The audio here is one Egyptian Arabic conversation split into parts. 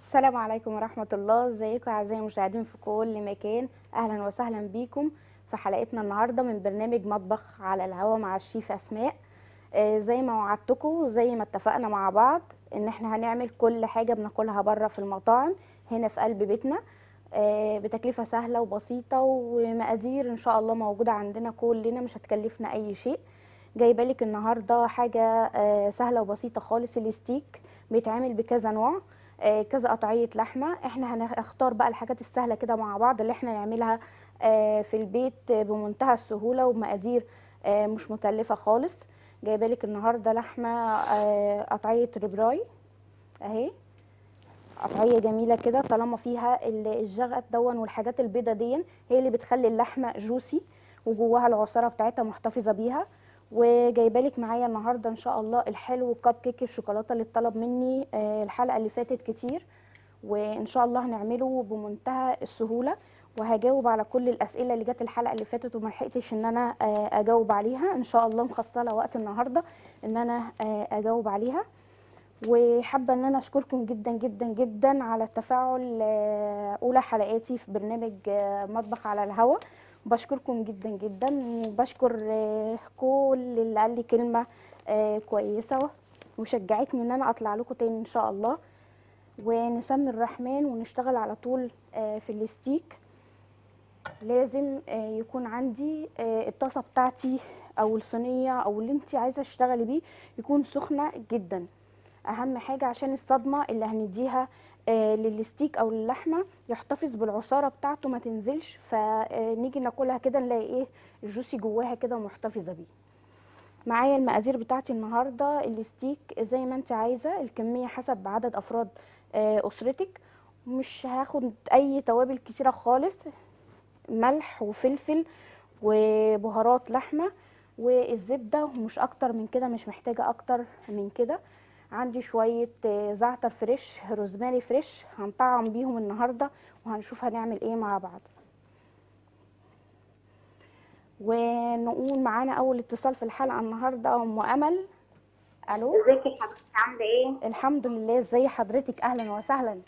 السلام عليكم ورحمة الله ازيكم اعزائي المشاهدين في كل مكان اهلا وسهلا بيكم في حلقتنا النهاردة من برنامج مطبخ على الهوا مع الشيف اسماء آه زي ما وعدتكم زي ما اتفقنا مع بعض ان احنا هنعمل كل حاجة بناكلها بره في المطاعم هنا في قلب بيتنا آه بتكلفة سهلة وبسيطة ومقادير ان شاء الله موجودة عندنا كلنا مش هتكلفنا اي شيء جايبه لك النهارده حاجه آه سهله وبسيطه خالص الستيك بيتعمل بكذا نوع آه كذا قطعيه لحمه احنا هنختار بقى الحاجات السهله كده مع بعض اللي احنا نعملها آه في البيت بمنتهى السهوله وبمقادير مش مكلفه خالص جايبه لك النهارده لحمه قطعيه ربراي اهي قطعيه جميله كده طالما فيها الجغد دون والحاجات البيضه دي هي اللي بتخلي اللحمه جوسي وجواها العصاره بتاعتها محتفظه بيها وجايبه لك معايا النهارده ان شاء الله الحلو كب كيك الشوكولاته اللي اتطلب مني الحلقه اللي فاتت كتير وان شاء الله هنعمله بمنتهى السهوله وهجاوب على كل الاسئله اللي جت الحلقه اللي فاتت وما لحقتش ان انا اجاوب عليها ان شاء الله مخصصه وقت النهارده ان انا اجاوب عليها وحابه ان انا اشكركم جدا جدا جدا على التفاعل اولى حلقاتي في برنامج مطبخ على الهوا بشكركم جدا جدا وبشكر كل اللي قال لي كلمه كويسه وشجعتني ان انا اطلع لكم تاني ان شاء الله ونسمي الرحمن ونشتغل على طول في الستيك لازم يكون عندي الطاسه بتاعتي او الصينيه او اللي انت عايزه تشتغلي بيه يكون سخنه جدا اهم حاجه عشان الصدمه اللي هنديها آه للستيك او اللحمه يحتفظ بالعصاره بتاعته ما تنزلش فنيجي ناكلها كده نلاقي ايه الجوسي جواها كده محتفظه بيه معايا المقادير بتاعتي النهارده الستيك زي ما انت عايزه الكميه حسب عدد افراد آه اسرتك مش هاخد اي توابل كتيره خالص ملح وفلفل وبهارات لحمه والزبده ومش اكتر من كده مش محتاجه اكتر من كده عندي شوية زعتر فريش روزماري فريش هنطعم بيهم النهاردة وهنشوف هنعمل ايه مع بعض ونقول معانا اول اتصال في الحلقة النهاردة ام امل الو ازيك يا حبيبتي عاملة ايه؟ الحمد لله ازي حضرتك اهلا وسهلا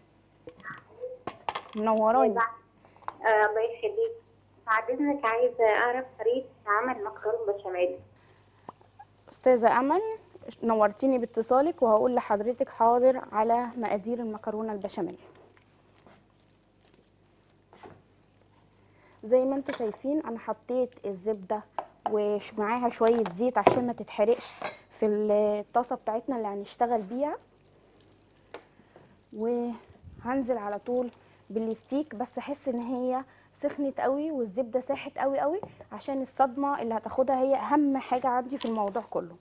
منوراني آه الله يخليك بعد اذنك عايزة اعرف طريقة عمل مكرونة بشاميل استاذة امل نورتيني باتصالك وهقول لحضرتك حاضر على مقادير المكرونه البشاميل زي ما انتم شايفين انا حطيت الزبده ومعاها شويه زيت عشان ما تتحرقش في الطاسه بتاعتنا اللي هنشتغل بيها وهنزل على طول بالستيك بس احس ان هي سخنت قوي والزبده ساحت قوي قوي عشان الصدمه اللي هتاخدها هي اهم حاجه عندي في الموضوع كله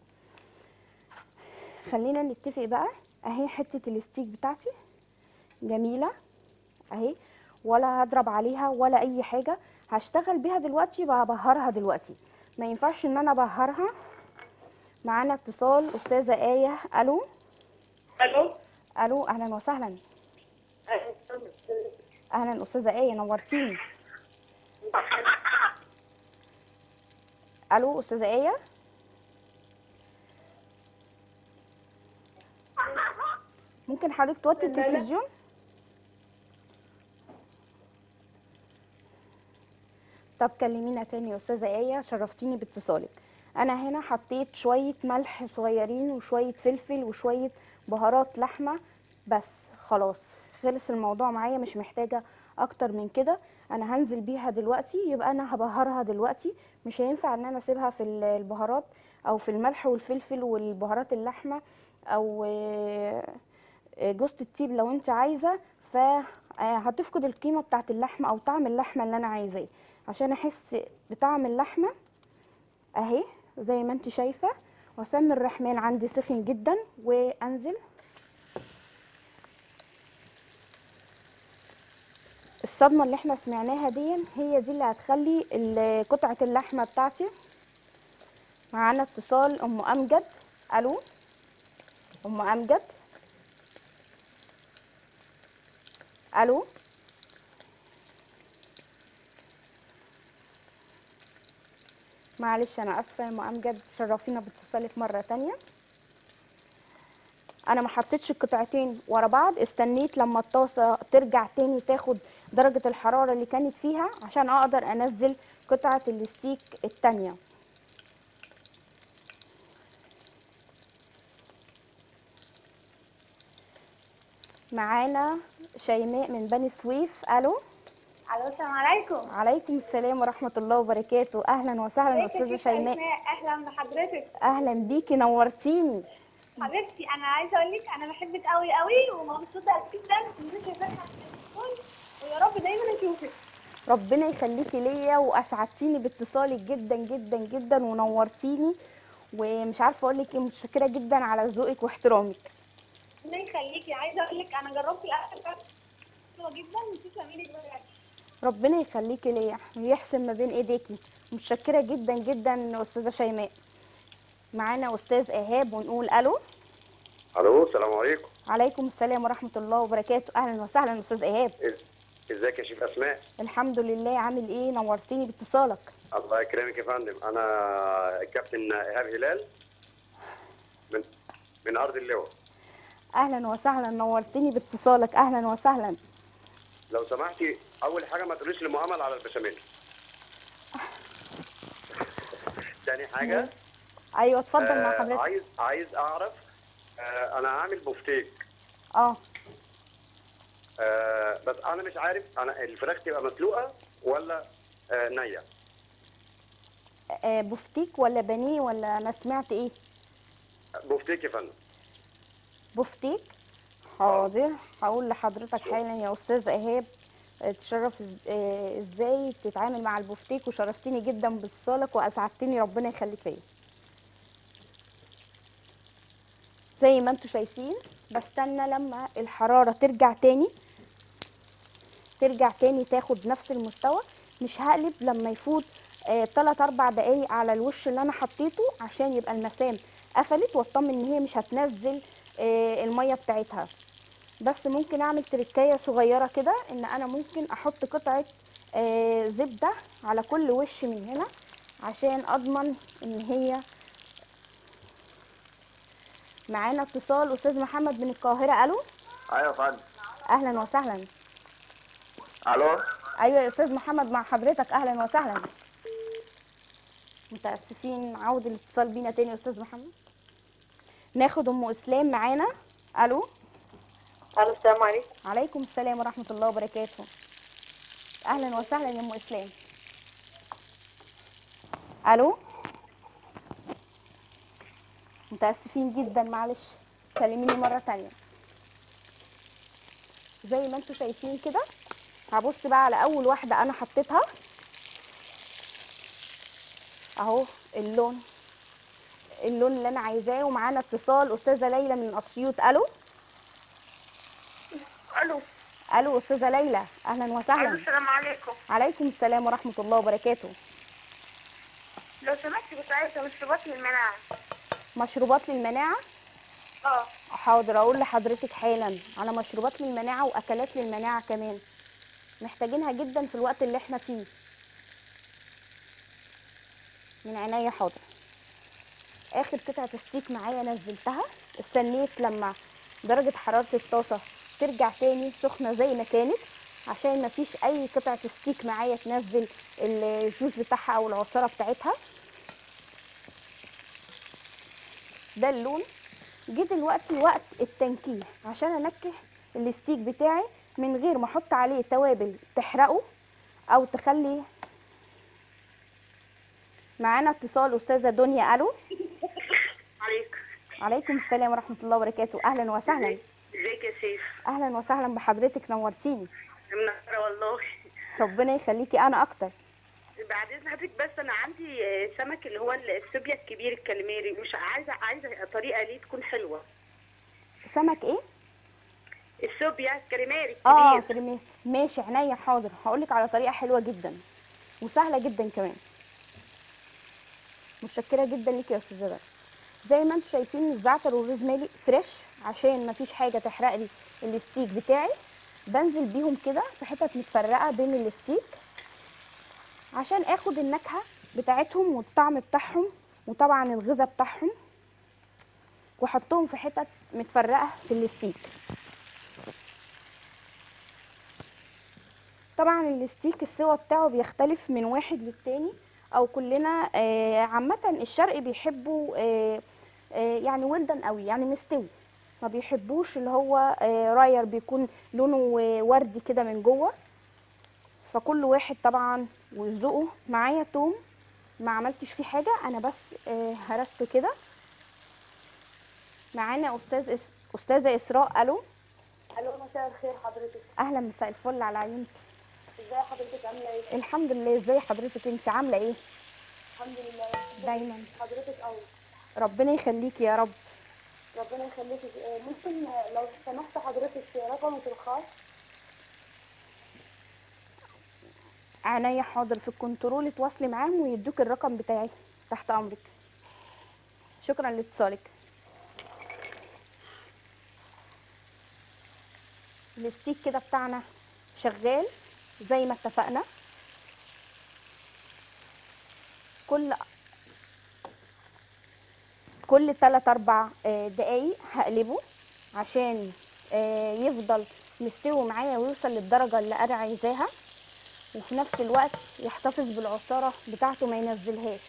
خلينا نتفق بقى اهي حته الستيك بتاعتي جميله اهي ولا هضرب عليها ولا اي حاجه هشتغل بيها دلوقتي ببهرها دلوقتي ما ينفعش ان انا ابهرها معانا اتصال استاذه ايه الو الو الو اهلا وسهلا اهلا استاذه ايه نورتيني الو استاذه ايه ممكن حضرتك توطي التلفزيون طب كلمينا تاني يا استاذه ايه شرفتيني باتصالك انا هنا حطيت شويه ملح صغيرين وشويه فلفل وشويه بهارات لحمه بس خلاص خلص الموضوع معايا مش محتاجه اكتر من كده انا هنزل بيها دلوقتي يبقى انا هبهرها دلوقتي مش هينفع ان انا اسيبها في البهارات او في الملح والفلفل والبهارات اللحمه او جوزة الطيب لو انت عايزه فهتفقد القيمه بتاعت اللحمه او طعم اللحمه اللي انا عايزاه عشان احس بطعم اللحمه اهي زي ما انت شايفه واسمي الرحمن عندي سخن جدا وانزل الصدمه اللي احنا سمعناها دي هي دي اللي هتخلي قطعه اللحمه بتاعتي معانا اتصال ام امجد الو ام امجد الو معلش انا اسفه يا ام امجد شرفينا باتصالك مره تانية انا ما حطيتش القطعتين ورا بعض استنيت لما الطاسه ترجع تاني تاخد درجه الحراره اللي كانت فيها عشان اقدر انزل قطعه الستيك التانيه معانا شيماء من بني سويف الو الو السلام عليكم عليكم السلام ورحمه الله وبركاته اهلا وسهلا ازيك يا استاذه شيخة شيماء أسماء؟ اهلا بحضرتك اهلا بيكي نورتيني حبيبتي انا عايزه اقول لك انا بحبك قوي قوي ومبسوطه جدا ان انت شايفاك على التليفون ويا رب دايما اشوفك ربنا يخليكي ليا واسعدتيني باتصالك جدا جدا جدا ونورتيني ومش عارفه اقول لك ايه متشكره جدا على ذوقك واحترامك الله يخليكي عايزه اقول لك انا جربت الاكل بتاعك حلوه جدا وتسلمي لي بجد ربنا يخليكي ليا ويحسن ما بين ايديكي متشكره جدا جدا استاذه شيماء معانا استاذ ايهاب ونقول الو الو السلام عليكم عليكم السلام ورحمه الله وبركاته اهلا وسهلا استاذ ايهاب إز- ازيك يا شيخ اسماء الحمد لله عامل ايه نورتيني باتصالك الله يكرمك يا فندم انا كابتن ايهاب هلال من من ارض اللواء اهلا وسهلا نورتيني باتصالك اهلا وسهلا لو سمحتي اول حاجه ما تقوليش لمؤامل على البشاميل تاني حاجه ايوه اتفضل مع آه حضرتك عايز عايز اعرف آه انا هعمل بوفتيك اه آه بس انا مش عارف انا الفراخ تبقى مسلوقه ولا آه نيه آه، بفتيك ولا بانيه ولا انا سمعت ايه بوفتيك يا فندم بفتيك حاضر هقول لحضرتك حالا يا استاذ ايهاب آه، تشرف إز- آه، ازاي تتعامل مع البفتيك وشرفتني جدا باتصالك واسعدتني ربنا يخليك ليا زي ما انتم شايفين بستنى لما الحراره ترجع تاني ترجع تاني تاخد نفس المستوى مش هقلب لما يفوت 3 4 دقايق على الوش اللي انا حطيته عشان يبقى المسام قفلت واطمن ان هي مش هتنزل آه، الميه بتاعتها بس ممكن اعمل تركايه صغيره كده ان انا ممكن احط قطعه آه، زبده على كل وش من هنا عشان اضمن ان هي معانا اتصال استاذ محمد من القاهره الو ايوه يا فندم اهلا وسهلا الو ايوه يا استاذ محمد مع حضرتك اهلا وسهلا متاسفين عود الاتصال بينا تاني يا استاذ محمد ناخد ام اسلام معانا الو الو السلام عليكم عليكم السلام ورحمه الله وبركاته اهلا وسهلا يا ام اسلام الو متاسفين جدا معلش كلميني مره تانية زي ما انتم شايفين كده هبص بقى على اول واحده انا حطيتها اهو اللون اللون اللي انا عايزاه ومعانا اتصال استاذه ليلى من اسيوط الو الو الو استاذه ليلى اهلا وسهلا السلام عليكم عليكم السلام ورحمه الله وبركاته لو سمحتي كنت عايزه مشروبات للمناعه مشروبات للمناعه اه حاضر اقول لحضرتك حالا على مشروبات للمناعه واكلات للمناعه كمان محتاجينها جدا في الوقت اللي احنا فيه من عينيا حاضر اخر قطعه ستيك معايا نزلتها استنيت لما درجه حراره الطاسه ترجع تاني سخنه زي ما كانت عشان ما فيش اي قطعه ستيك معايا تنزل الجوز بتاعها او العصاره بتاعتها ده اللون جه دلوقتي وقت التنكيه عشان انكه الستيك بتاعي من غير ما احط عليه توابل تحرقه او تخلي معانا اتصال استاذه دنيا الو عليك عليكم السلام ورحمه الله وبركاته اهلا وسهلا ازيك يا سيف اهلا وسهلا بحضرتك نورتيني منوره والله ربنا يخليكي انا اكتر بعد اذن حضرتك بس انا عندي آه، سمك اللي هو السوبيا الكبير الكاليماري مش عايزه عايزه طريقه ليه تكون حلوه سمك ايه السوبيا الكاليماري اه الكبير كريميس ماشي عينيا حاضر هقولك على طريقه حلوه جدا وسهله جدا كمان متشكره جدا ليكي يا استاذه بدر زي ما انتم شايفين الزعتر والروزماري فريش عشان مفيش حاجه تحرق لي الستيك بتاعي بنزل بيهم كده في حتت متفرقه بين الستيك عشان اخد النكهه بتاعتهم والطعم بتاعهم وطبعا الغذاء بتاعهم واحطهم في حتت متفرقه في الستيك طبعا الستيك السوا بتاعه بيختلف من واحد للتاني او كلنا آه، عامه الشرق بيحبوا آه، آه، يعني ولدن قوي يعني مستوي ما بيحبوش اللي هو آه، راير بيكون لونه آه، وردي كده من جوه فكل واحد طبعا وذوقه معايا توم ما عملتش فيه حاجه انا بس آه، هرسته كده معانا استاذ إس... استاذه اسراء الو الو مساء الخير حضرتك اهلا مساء الفل على عيونك ازاي حضرتك عامله ايه الحمد لله ازاي حضرتك انت عامله ايه الحمد لله دايما حضرتك قوي ربنا يخليكي يا رب ربنا يخليك آه، ممكن آه، لو سمحت حضرتك رقمك الخاص عينيا حاضر في الكنترول تواصلي معاهم ويدوك الرقم بتاعي تحت امرك شكرا لاتصالك الستيك كده بتاعنا شغال زي ما اتفقنا كل كل 3 4 دقايق هقلبه عشان آه، يفضل مستوي معايا ويوصل للدرجه اللي انا عايزاها وفي نفس الوقت يحتفظ بالعصاره بتاعته ما ينزلهاش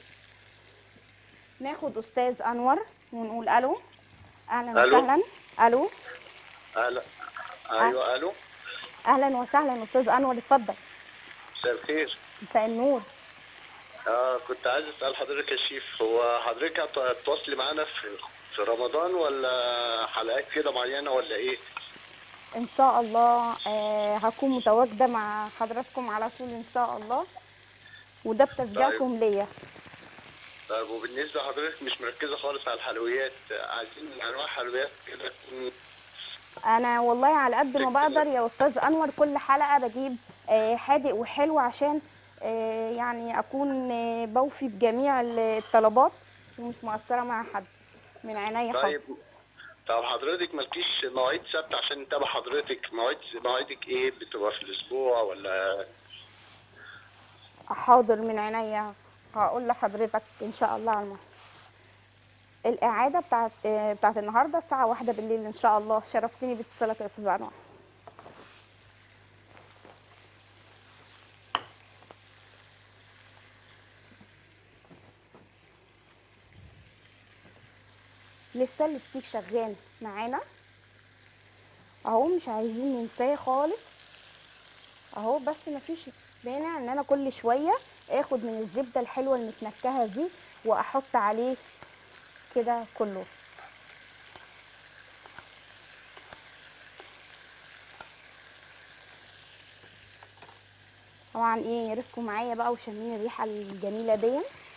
ناخد استاذ انور ونقول الو اهلا ألو. وسهلا الو اهلا ايوه الو اهلا وسهلا استاذ انور اتفضل مساء الخير مساء النور اه كنت عايز اسال حضرتك يا شيف هو حضرتك هت- هتتواصلي معانا في في رمضان ولا حلقات كده معينه ولا ايه؟ ان شاء الله آه هكون متواجده مع حضراتكم على طول ان شاء الله وده بتشجيعكم ليا طيب وبالنسبه لحضرتك مش مركزه خالص على الحلويات عايزين انواع حلويات كده تكون انا والله على قد ما بقدر يا استاذ انور كل حلقه بجيب آه، حادق وحلو عشان آه، يعني اكون آه، بوفي بجميع الطلبات ومش مقصره مع حد من عينيا حاضر طيب طب حضرتك مالكيش مواعيد ثابته عشان نتابع حضرتك مواعيد مواعيدك ايه بتبقى في الاسبوع ولا حاضر من عينيا هقول لحضرتك ان شاء الله على الموعد. الاعاده بتاعت آه، بتاعت النهارده الساعه واحدة بالليل ان شاء الله شرفتني باتصالك يا استاذ انور لسه الستيك شغال معانا اهو مش عايزين ننساه خالص اهو بس مفيش مانع ان انا كل شويه اخد من الزبده الحلوه المتنكهه دي واحط عليه كده كله طبعا ايه يا ريتكم معايا بقى وشامين الريحه الجميله دي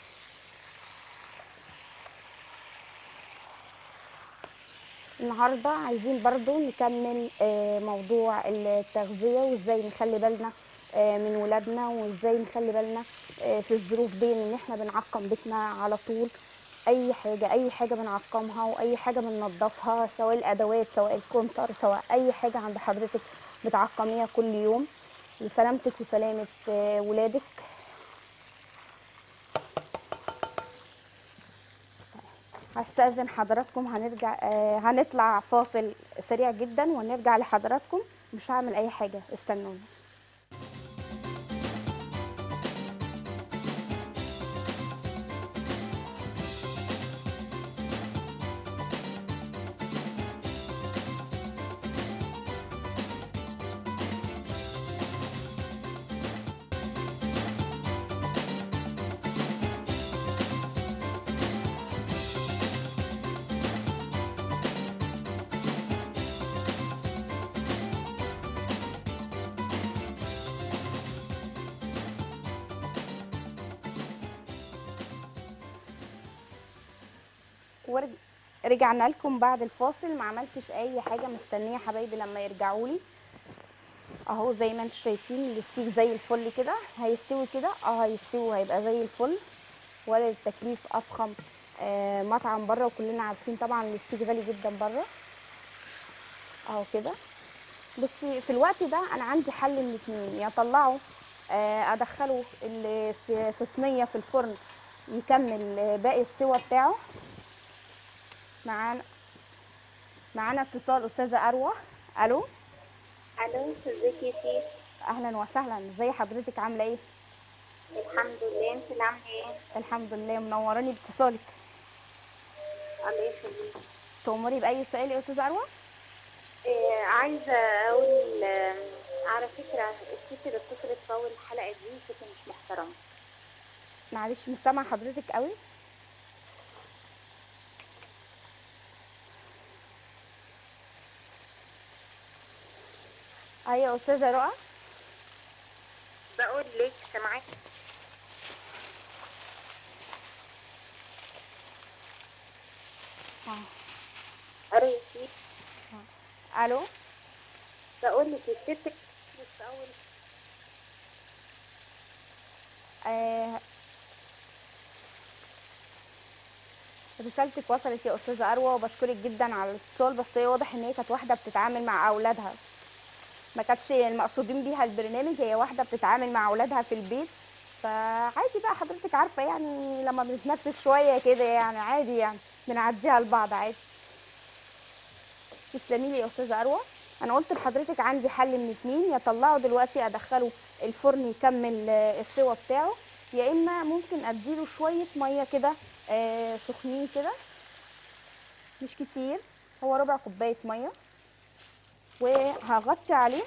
النهارده عايزين برضو نكمل آه، موضوع التغذيه وازاي نخلي بالنا آه، من ولادنا وازاي نخلي بالنا آه، في الظروف دي ان احنا بنعقم بيتنا على طول اي حاجه اي حاجه بنعقمها واي حاجه بننضفها سواء الادوات سواء الكونتر سواء اي حاجه عند حضرتك بتعقميها كل يوم لسلامتك وسلامه آه، ولادك هستأذن حضراتكم هنرجع آه هنطلع فاصل سريع جدا ونرجع لحضراتكم مش هعمل اي حاجه استنوني ورج... رجعنا لكم بعد الفاصل ما عملتش اي حاجه مستنيه حبايبي لما يرجعوا لي اهو زي ما انتم شايفين الستيك زي الفل كده هيستوي كده اه هيستوي وهيبقى زي الفل ولا التكليف افخم آه مطعم بره وكلنا عارفين طبعا الستيك غالي جدا بره اهو كده بصي في الوقت ده انا عندي حل من الاتنين يا اطلعه آه ادخله ال- في في صينيه في الفرن يكمل آه، باقي السوا بتاعه معانا معانا اتصال استاذه اروى الو الو ازيك يا شيخ اهلا وسهلا ازي حضرتك عامله ايه الحمد لله انت اللي عامله ايه الحمد لله منوراني باتصالك الله يخليك تأمري باي سؤال يا استاذه اروى آه عايزه اقول آه على فكره الست اللي اتصلت في اول الحلقه دي ست مش محترمه معلش مش سامعه حضرتك قوي ايوه يا استاذه رؤى بقول لك سامعاك آه. الو يا شيخ الو بقول لك الست اللي اتصلت في اول آه، رسالتك وصلت يا استاذه اروى وبشكرك جدا على الاتصال بس هي واضح ان هي كانت واحده بتتعامل مع اولادها ما كانتش المقصودين بيها البرنامج هي واحده بتتعامل مع اولادها في البيت فعادي بقى حضرتك عارفه يعني لما بنتنفس شويه كده يعني عادي يعني بنعديها لبعض عادي تسلمي لي يا استاذه اروى انا قلت لحضرتك عندي حل من اتنين يا طلعه دلوقتي ادخله الفرن يكمل آه، السوا بتاعه يا اما ممكن اديله شويه ميه كده آه، سخنين كده مش كتير هو ربع كوبايه ميه وهغطي عليه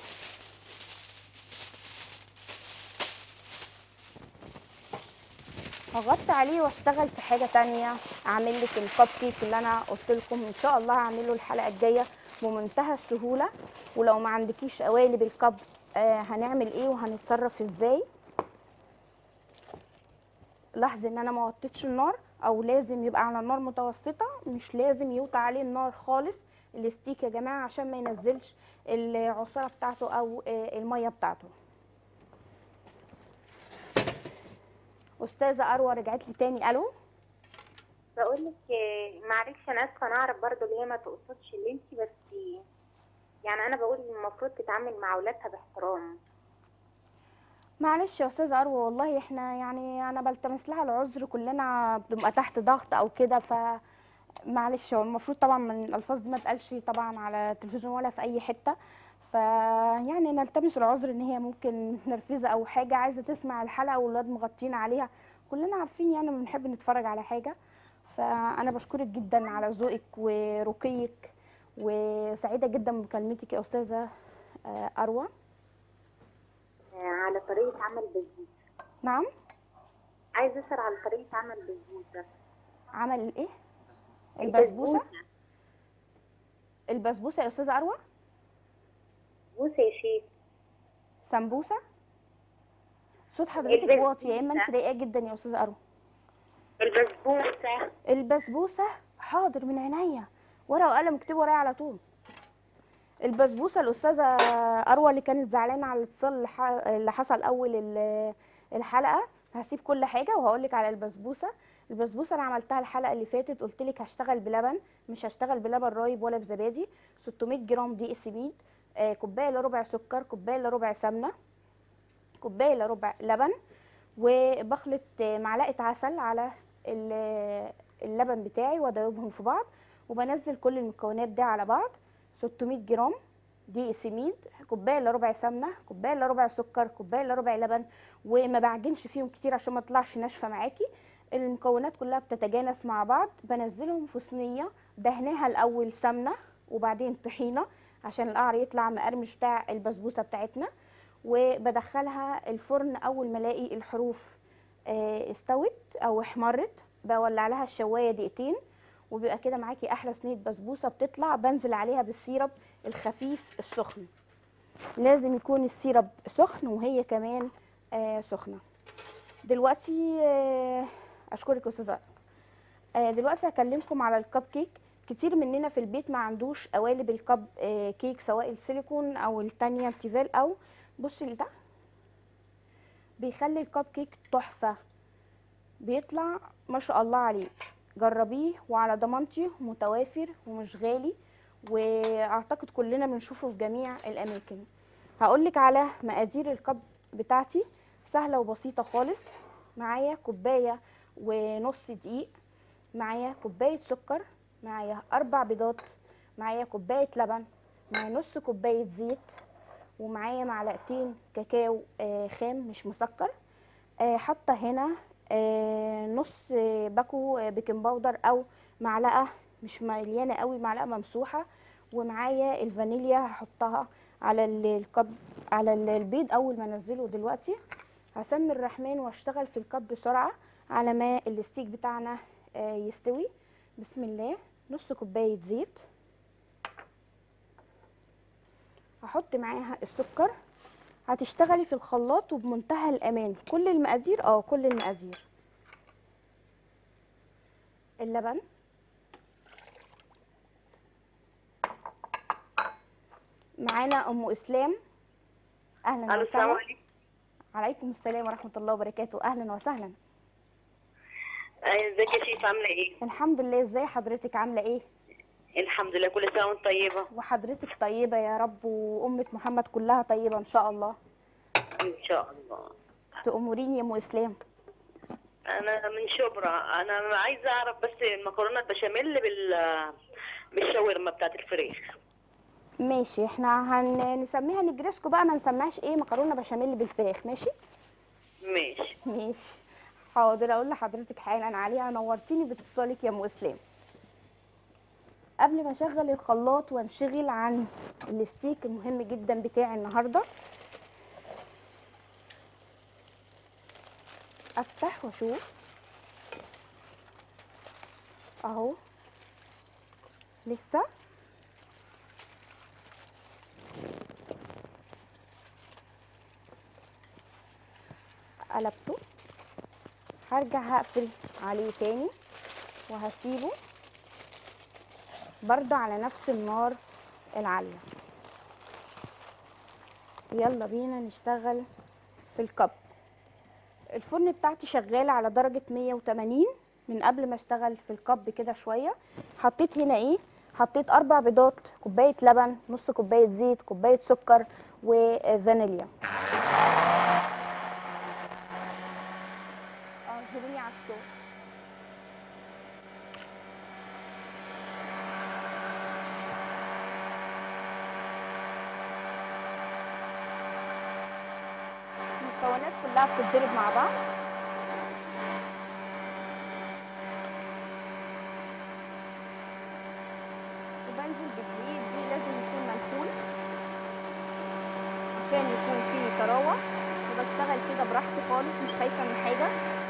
هغطي عليه واشتغل في حاجه تانية اعمل لك الكب كيك اللي انا قلت لكم ان شاء الله هعمله الحلقه الجايه بمنتهى السهوله ولو ما عندكيش قوالب الكب آه هنعمل ايه وهنتصرف ازاي لاحظي ان انا ما وطيتش النار او لازم يبقى على نار متوسطه مش لازم يوطى عليه النار خالص الستيك يا جماعه عشان ما ينزلش العصاره بتاعته او آه، الميه بتاعته استاذه اروى رجعت لي تاني الو بقول لك آه، معلش انا اسفه انا اعرف برضه اللي هي ما تقصدش اللي انت بس يعني انا بقول المفروض تتعامل مع اولادها باحترام معلش يا استاذه اروى والله احنا يعني انا بلتمس لها العذر كلنا بنبقى تحت ضغط او كده ف معلش هو المفروض طبعا من الالفاظ دي ما تقالش طبعا على التلفزيون ولا في اي حته ف يعني نلتمس العذر ان هي ممكن نرفزه او حاجه عايزه تسمع الحلقه والولاد مغطين عليها كلنا عارفين يعني لما بنحب نتفرج على حاجه فانا بشكرك جدا على ذوقك ورقيك وسعيده جدا بمكالمتك يا استاذه آه، اروى آه، على طريقه عمل بسبوسه نعم عايزه اسال على طريقه عمل بسبوسه عمل ايه البسبوسه البسبوسه يا استاذه اروى بسبوسه يا شيخ سمبوسه صوت حضرتك البسبوسة. واطي يا اما انت رايقه جدا يا استاذه اروى البسبوسه البسبوسه حاضر من عينيا ورقه وقلم اكتبوا ورايا على طول البسبوسه الاستاذه اروى اللي كانت زعلانه على الاتصال اللي ح- اللي حصل اول ال- الحلقه هسيب كل حاجه وهقول لك على البسبوسه البسبوسه انا عملتها الحلقه اللي فاتت قلت لك هشتغل بلبن مش هشتغل بلبن رايب ولا بزبادي 600 جرام دقيق سميد آه، كوبايه الا ربع سكر كوبايه الا ربع سمنه كوبايه الا ربع لبن وبخلط آه، معلقه عسل على ال- اللبن بتاعي وادوبهم في بعض وبنزل كل المكونات دي على بعض 600 جرام دقيق سميد كوبايه الا ربع سمنه كوبايه الا ربع سكر كوبايه الا ربع لبن وما بعجنش فيهم كتير عشان ما تطلعش ناشفه معاكي المكونات كلها بتتجانس مع بعض بنزلهم في صينيه دهناها الاول سمنه وبعدين طحينه عشان القعر يطلع مقرمش بتاع البسبوسه بتاعتنا وبدخلها الفرن اول ما الاقي الحروف آه، استوت او احمرت بولع لها الشوايه دقيقتين وبيبقى كده معاكي احلى صينيه بسبوسه بتطلع بنزل عليها بالسيرب الخفيف السخن لازم يكون السيرب سخن وهي كمان آه سخنه دلوقتي آه اشكرك يا استاذه آه دلوقتي هكلمكم على الكب كيك كتير مننا في البيت ما عندوش قوالب الكب آه كيك سواء السيليكون او التانية تيفال او بصي لده بيخلي الكب كيك تحفه بيطلع ما شاء الله عليه جربيه وعلى ضمانتي متوافر ومش غالي واعتقد كلنا بنشوفه في جميع الاماكن هقولك على مقادير الكب بتاعتي سهله وبسيطه خالص معايا كوبايه ونص دقيق معايا كوبايه سكر معايا اربع بيضات معايا كوبايه لبن معايا نص كوبايه زيت ومعايا معلقتين كاكاو آه خام مش مسكر آه حاطه هنا آه نص آه، باكو آه، بيكنج باودر او معلقه مش مليانه قوي معلقه ممسوحه ومعايا الفانيليا هحطها على ال- الكب على ال- البيض اول ما انزله دلوقتي هسمي الرحمن واشتغل في الكب بسرعه على ما الستيك بتاعنا آه، يستوي بسم الله نص كوبايه زيت هحط معاها السكر هتشتغلي في الخلاط وبمنتهى الامان كل المقادير اه كل المقادير اللبن معانا ام اسلام اهلا الو السلام وسهلا عليكم عليكم السلام ورحمه الله وبركاته اهلا وسهلا آه، ازيك يا شيف عامله ايه الحمد لله ازاي حضرتك عامله ايه الحمد لله كل سنه وانت طيبه وحضرتك طيبه يا رب وامه محمد كلها طيبه ان شاء الله ان شاء الله تأمريني يا ام اسلام انا من شبرا انا عايزه اعرف بس المكرونه البشاميل بال بالشاورما بتاعت الفراخ ماشي احنا هنسميها نجرسكو بقى ما نسمعش ايه مكرونه بشاميل بالفراخ ماشي ماشي ماشي حاضر اقول لحضرتك حالا عليها نورتيني باتصالك يا ام اسلام قبل ما اشغل الخلاط وانشغل عن الستيك المهم جدا بتاعي النهارده افتح واشوف اهو لسه قلبته هرجع هقفل عليه تاني وهسيبه برضه على نفس النار العالية يلا بينا نشتغل في الكب الفرن بتاعتي شغالة على درجة 180 من قبل ما اشتغل في الكب كده شوية حطيت هنا ايه حطيت اربع بيضات كوباية لبن نص كوباية زيت كوباية سكر وفانيليا اعذروني على الصوت المكونات كلها بتتضرب مع بعض وبنزل بالدقيق دي لازم يكون منخول عشان يكون فيه طراوه وبشتغل كده براحتي خالص مش خايفه من حاجه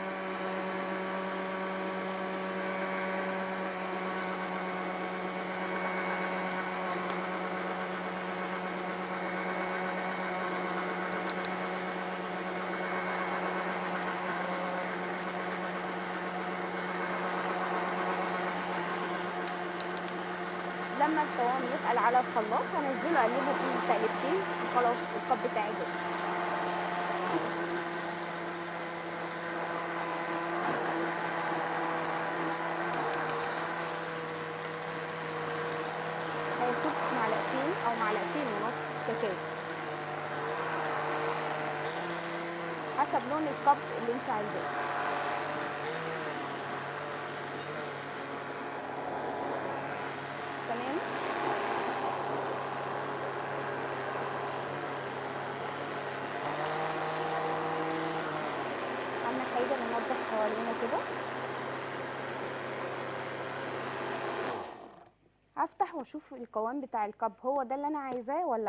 لما القوام يتقل على الخلاط هنزله اقلبه فيه تقلبتين وخلاص الكب بتاعي جاهز هياخد معلقتين او معلقتين ونص كاكاو حسب لون الكب اللي انت عايزاه تمام اهم حاجه ننضف حوالينا كده هفتح واشوف القوام بتاع الكب هو ده اللي انا عايزاه ولا لا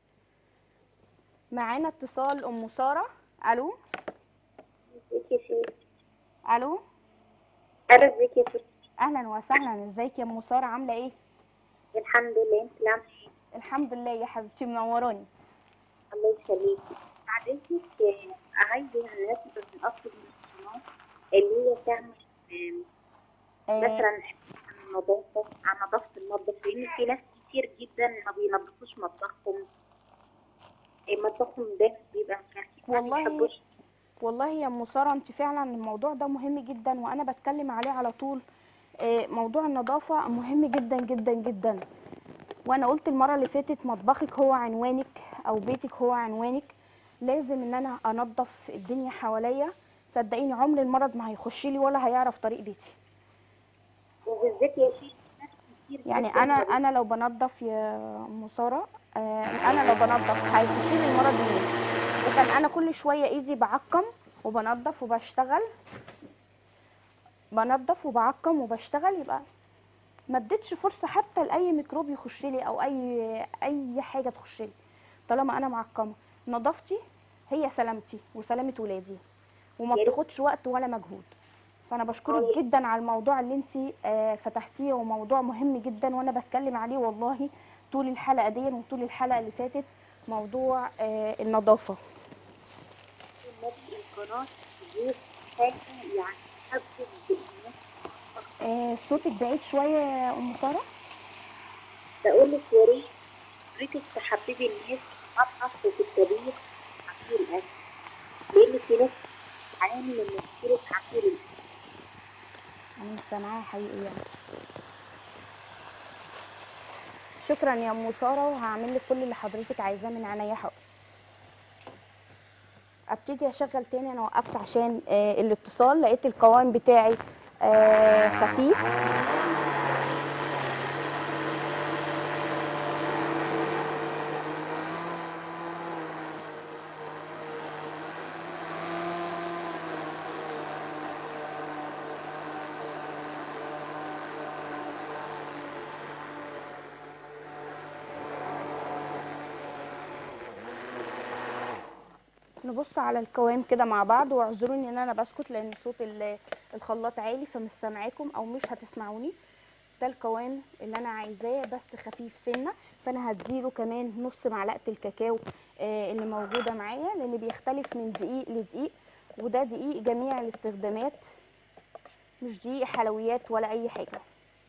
معانا اتصال ام ساره الو ازيك يا شيخ الو انا ازيك يا شيخ اهلا وسهلا ازيك يا ام ساره عامله ايه الحمد لله انت اللي عامله ايه الحمد لله يا حبيبتي منوراني الله يخليكي بعدتك آه، عايزه الناس من اصل المنظمات اللي هي تعمل آم، آه مثلا عن النظافه عن نظافه المطبخ لان في ناس كتير جدا ما بينظفوش مطبخهم آه، مطبخهم دايما بيبقى مكركب ما والله بيحبوش والله يا ام ساره انت فعلا الموضوع ده مهم جدا وانا بتكلم عليه على طول آه، موضوع النظافه مهم جدا جدا جدا وانا قلت المره اللي فاتت مطبخك هو عنوانك او بيتك هو عنوانك لازم ان انا انظف الدنيا حواليا صدقيني عمر المرض ما هيخش لي ولا هيعرف طريق بيتي وبالذات يا شيخ في ناس كتير يعني جداً انا مريض. انا لو بنضف يا ام ساره آه، انا لو بنضف هيخش لي المرض منين لكن انا كل شويه ايدي بعقم وبنضف وبشتغل بنضف وبعقم وبشتغل يبقى ما اديتش فرصه حتى لاي ميكروب يخش لي او اي اي حاجه تخش لي طالما انا معقمه نظافتي هي سلامتي وسلامه ولادي وما يا ريت. بتاخدش وقت ولا مجهود فانا بشكرك جدا على الموضوع اللي انت فتحتيه وموضوع مهم جدا وانا بتكلم عليه والله طول الحلقه دي وطول الحلقه اللي فاتت موضوع آه، النظافه النبي القناة دي حاجة يعني حبب الناس آه، صوتك بعيد شويه يا ام ساره بقول لك يا ريت حضرتك تحببي الناس في المطبخ وفي الطبيخ وعصير الأكل لأن في ناس بتعاني من مشكلة عصير الأكل انا مش سامعاها حقيقي يعني شكرا يا ام ساره وهعمل لك كل اللي حضرتك عايزاه من عينيا حاضر ابتدي اشغل تاني انا وقفت عشان آه الاتصال لقيت القوام بتاعي آه خفيف نبص على القوام كده مع بعض واعذروني ان انا بسكت لان صوت ال- الخلاط عالي فمش سامعاكم او مش هتسمعوني ده القوام اللي انا عايزاه بس خفيف سنه فانا هديله كمان نص معلقه الكاكاو آه، اللي موجوده معايا لان بيختلف من دقيق لدقيق وده دقيق جميع الاستخدامات مش دقيق حلويات ولا اي حاجه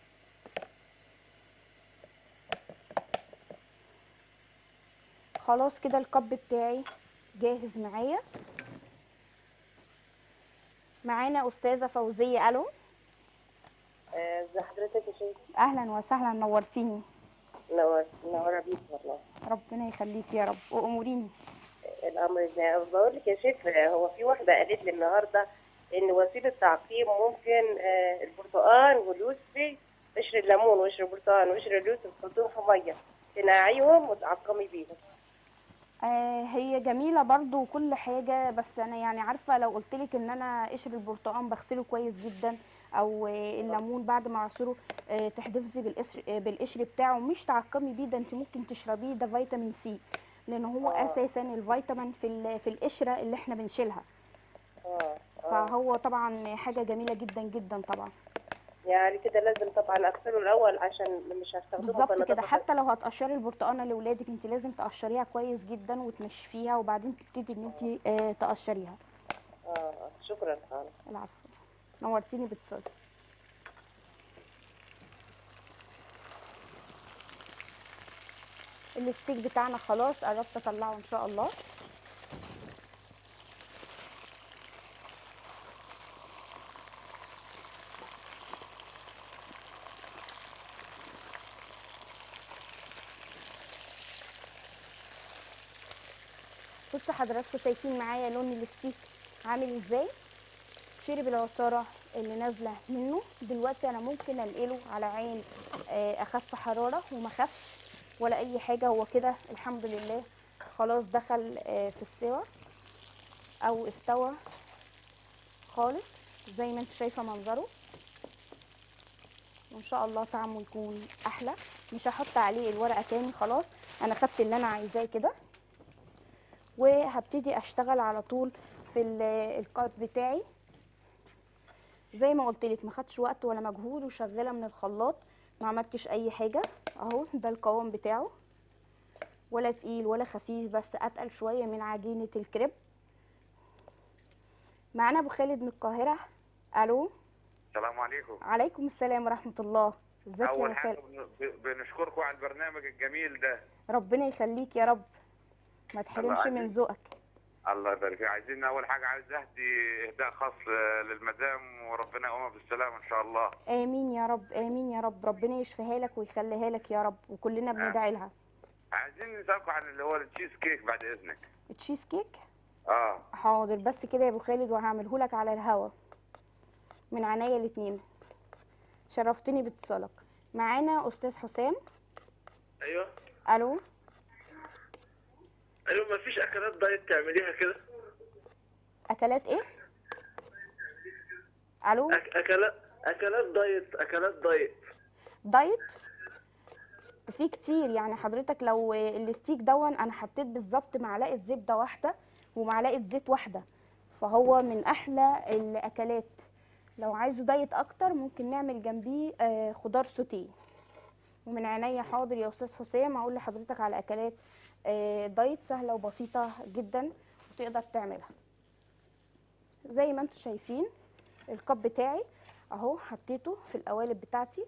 خلاص كده الكب بتاعي جاهز معايا معانا استاذه فوزيه الو ازي حضرتك يا شيخ اهلا وسهلا نورتيني نور منوره بيك والله ربنا يخليك يا رب واموريني الامر ده بقول لك يا شيخ هو في واحده قالت لي النهارده ان وسيله تعقيم ممكن آه، البرتقال واليوسفي قشر الليمون وقشر البرتقال وقشر اليوسف تحطيهم في ميه تنقعيهم وتعقمي بيهم آه هي جميله برضو وكل حاجه بس انا يعني عارفه لو قلت لك ان انا قشر البرتقال بغسله كويس جدا او آه الليمون بعد ما اعصره آه تحتفظي بالقشر آه بالقشر بتاعه مش تعقمي بيه ده انت ممكن تشربيه ده فيتامين سي لان هو آه. اساسا الفيتامين في ال- في القشره اللي احنا بنشيلها اه اه فهو طبعا حاجه جميله جدا جدا طبعا يعني كده لازم طبعا اغسله الاول عشان مش هستخدمه بالظبط كده كنظافة حتى لو هتقشري البرتقانه لاولادك انت لازم تقشريها كويس جدا وتنشفيها وبعدين تبتدي ان انت آه تقشريها اه آه، شكرا خالص العفو نورتيني باتصال الستيك بتاعنا خلاص قربت اطلعه ان شاء الله بصوا حضراتكم شايفين معايا لون الستيك عامل ازاي شرب العصارة اللي نازلة منه دلوقتي انا ممكن انقله على عين آه، اخف حرارة وما خافش ولا اي حاجة هو كده الحمد لله خلاص دخل آه، في السوا او استوى خالص زي ما انت شايفة منظره وان شاء الله طعمه يكون احلى مش هحط عليه الورقة تاني خلاص انا خدت اللي انا عايزاه كده وهبتدي اشتغل على طول في ال- القائد بتاعي زي ما قلت لك ما خدش وقت ولا مجهود وشغاله من الخلاط ما عملتش اي حاجه اهو ده القوام بتاعه ولا تقيل ولا خفيف بس اتقل شويه من عجينه الكريب معانا ابو خالد من القاهره الو السلام عليكم عليكم السلام ورحمه الله ازيك يا اول ابو حاجه خالد بن- بنشكركم على البرنامج الجميل ده ربنا يخليك يا رب ما تحرمش من يعزك. ذوقك الله يبارك فيك عايزين اول حاجه عايز اهدي اهداء خاص آه، للمدام وربنا يقومها بالسلامه ان شاء الله امين يا رب امين يا رب ربنا يشفيها لك ويخليها لك يا رب وكلنا بندعي لها عايزين نسالكم عن اللي هو التشيز كيك بعد اذنك تشيز كيك اه حاضر بس كده يا ابو خالد وهعمله لك على الهوا من عينيا الاتنين شرفتني باتصالك معانا استاذ حسام ايوه الو ايوه مفيش اكلات دايت تعمليها كده اكلات ايه الو أك... اكلات اكلات دايت اكلات دايت دايت في كتير يعني حضرتك لو الستيك دون انا حطيت بالظبط معلقه زبده واحده ومعلقه زيت واحده فهو من احلى الاكلات لو عايزه دايت اكتر ممكن نعمل جنبيه آه، خضار سوتيه ومن عينيا حاضر يا استاذ حسام اقول لحضرتك على اكلات آه، دايت سهله وبسيطه جدا وتقدر تعملها زي ما انتم شايفين الكب بتاعي اهو حطيته في القوالب بتاعتي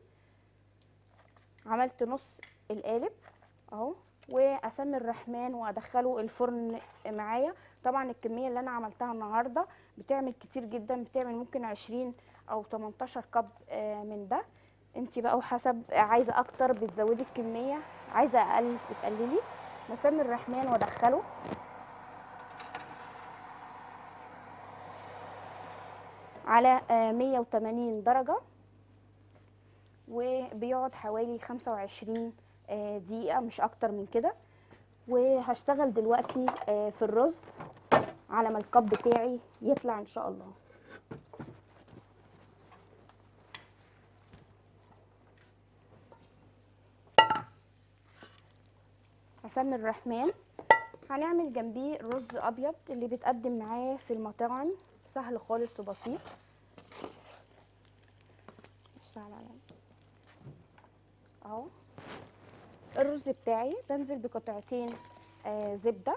عملت نص القالب اهو واسمي الرحمن وادخله الفرن معايا طبعا الكميه اللي انا عملتها النهارده بتعمل كتير جدا بتعمل ممكن 20 او 18 كب آه، من ده انت بقى وحسب عايزه اكتر بتزودي الكميه عايزه اقل بتقللي مسمي الرحمن وادخله على آه، 180 درجه وبيقعد حوالي 25 آه، دقيقة مش أكتر من كده وهشتغل دلوقتي آه، في الرز على ما الكب بتاعي يطلع إن شاء الله هسمي الرحمن هنعمل جنبيه رز أبيض اللي بيتقدم معاه في المطاعم سهل خالص وبسيط اشتغل على اهو الرز بتاعي بنزل بقطعتين آه زبده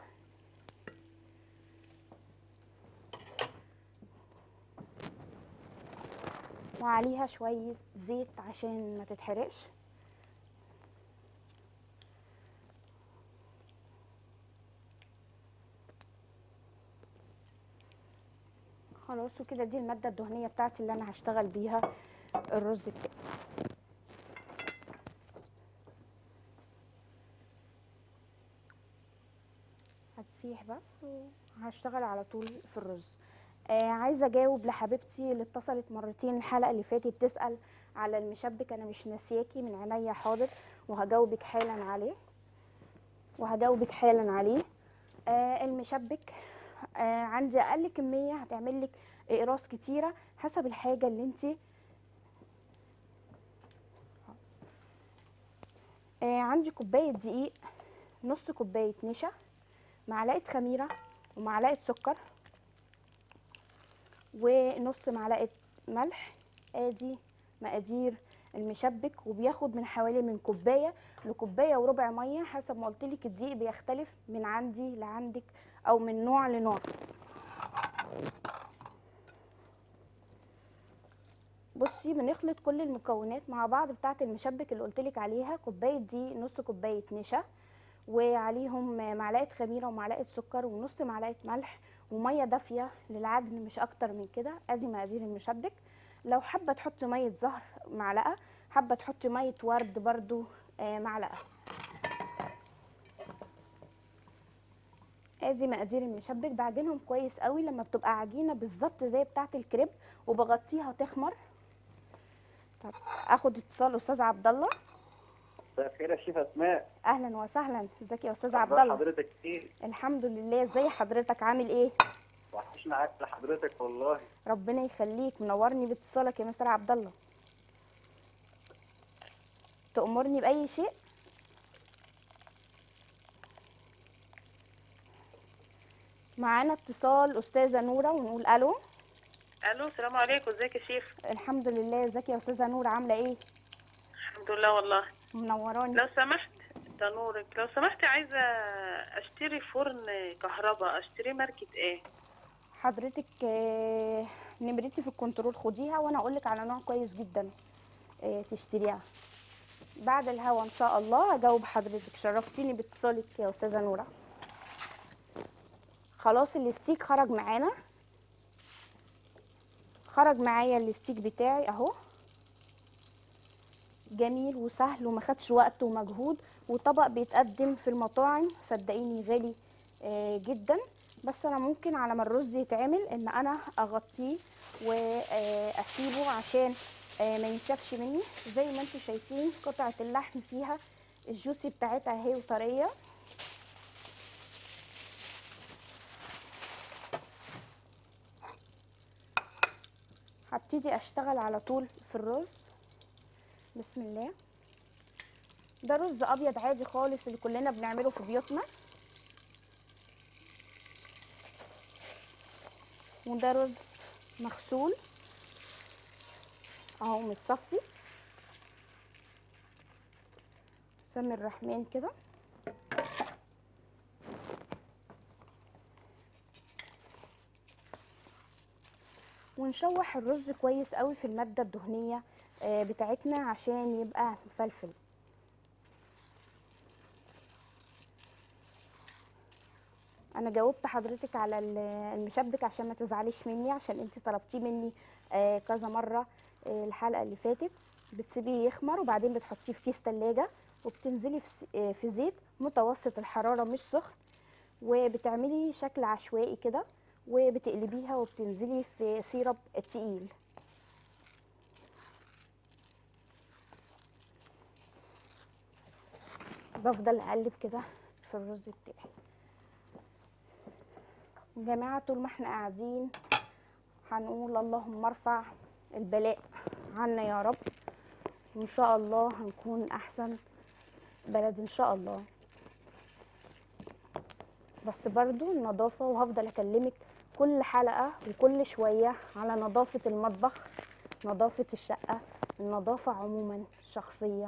وعليها شويه زيت عشان ما تتحرقش خلاص وكده دي الماده الدهنيه بتاعتي اللي انا هشتغل بيها الرز بتاعي هتسيح بس وهشتغل على طول في الرز آه عايزه اجاوب لحبيبتي اللي اتصلت مرتين الحلقه اللي فاتت تسال على المشبك انا مش ناسياكي من عينيا حاضر وهجاوبك حالا عليه وهجاوبك حالا عليه آه المشبك آه عندي اقل كميه هتعمل لك اقراص كتيره حسب الحاجه اللي انت آه عندي كوبايه دقيق نص كوبايه نشا معلقه خميره ومعلقه سكر ونص معلقه ملح ادي مقادير المشبك وبياخد من حوالي من كوبايه لكوبايه وربع ميه حسب ما قلت لك الدقيق بيختلف من عندي لعندك او من نوع لنوع بصي بنخلط كل المكونات مع بعض بتاعه المشبك اللي قلت لك عليها كوبايه دقيق نص كوبايه نشا وعليهم معلقه خميره ومعلقه سكر ونص معلقه ملح وميه دافيه للعجن مش اكتر من كده ادي مقادير المشبك لو حابه تحطي ميه زهر معلقه حابه تحطي ميه ورد برضو آه معلقه ادي مقادير المشبك بعجنهم كويس قوي لما بتبقى عجينه بالظبط زي بتاعه الكريب وبغطيها تخمر طب اخد اتصال استاذ عبد الله مساء الخير يا شيف اسماء اهلا وسهلا ازيك يا استاذ عبد أخبار الله حضرتك ايه الحمد لله ازي حضرتك عامل ايه وحشنا عاد لحضرتك والله ربنا يخليك منورني باتصالك يا مستر عبد الله تأمرني بأي شيء معانا اتصال أستاذة نورة ونقول ألو الو السلام عليكم ازيك يا شيف الحمد لله ازيك يا أستاذة نورة عاملة ايه الحمد لله والله منوراني لو سمحت ده نورك لو سمحت عايزه اشتري فرن كهرباء اشتري ماركه ايه حضرتك آه، نمرتي في الكنترول خديها وانا اقولك على نوع كويس جدا آه، تشتريها بعد الهوا ان شاء الله هجاوب حضرتك شرفتيني باتصالك يا استاذه نوره خلاص الستيك خرج معانا خرج معايا الستيك بتاعي اهو جميل وسهل وما خدش وقت ومجهود وطبق بيتقدم في المطاعم صدقيني غالي آه، جدا بس انا ممكن على ما الرز يتعمل ان انا اغطيه واسيبه عشان آه ما ينشفش مني زي ما انتم شايفين قطعه اللحم فيها الجوسي بتاعتها اهي وطريه هبتدي اشتغل على طول في الرز بسم الله ده رز ابيض عادي خالص اللي كلنا بنعمله في بيوتنا وده رز مغسول اهو متصفي سمي الرحمن كده ونشوح الرز كويس قوي في المادة الدهنية آه، بتاعتنا عشان يبقى مفلفل انا جاوبت حضرتك على ال- المشبك عشان ما تزعليش مني عشان انت طلبتيه مني آه، كذا مره آه، الحلقه اللي فاتت بتسيبيه يخمر وبعدين بتحطيه في كيس تلاجة وبتنزلي في س- آه، في زيت متوسط الحراره مش سخن وبتعملي شكل عشوائي كده وبتقلبيها وبتنزلي في سيرب تقيل بفضل اقلب كده في الرز بتاعي يا جماعه طول ما احنا قاعدين هنقول اللهم ارفع البلاء عنا يا رب وان شاء الله هنكون احسن بلد ان شاء الله بس برضو النظافة وهفضل اكلمك كل حلقة وكل شوية على نظافة المطبخ نظافة الشقة النظافة عموما الشخصية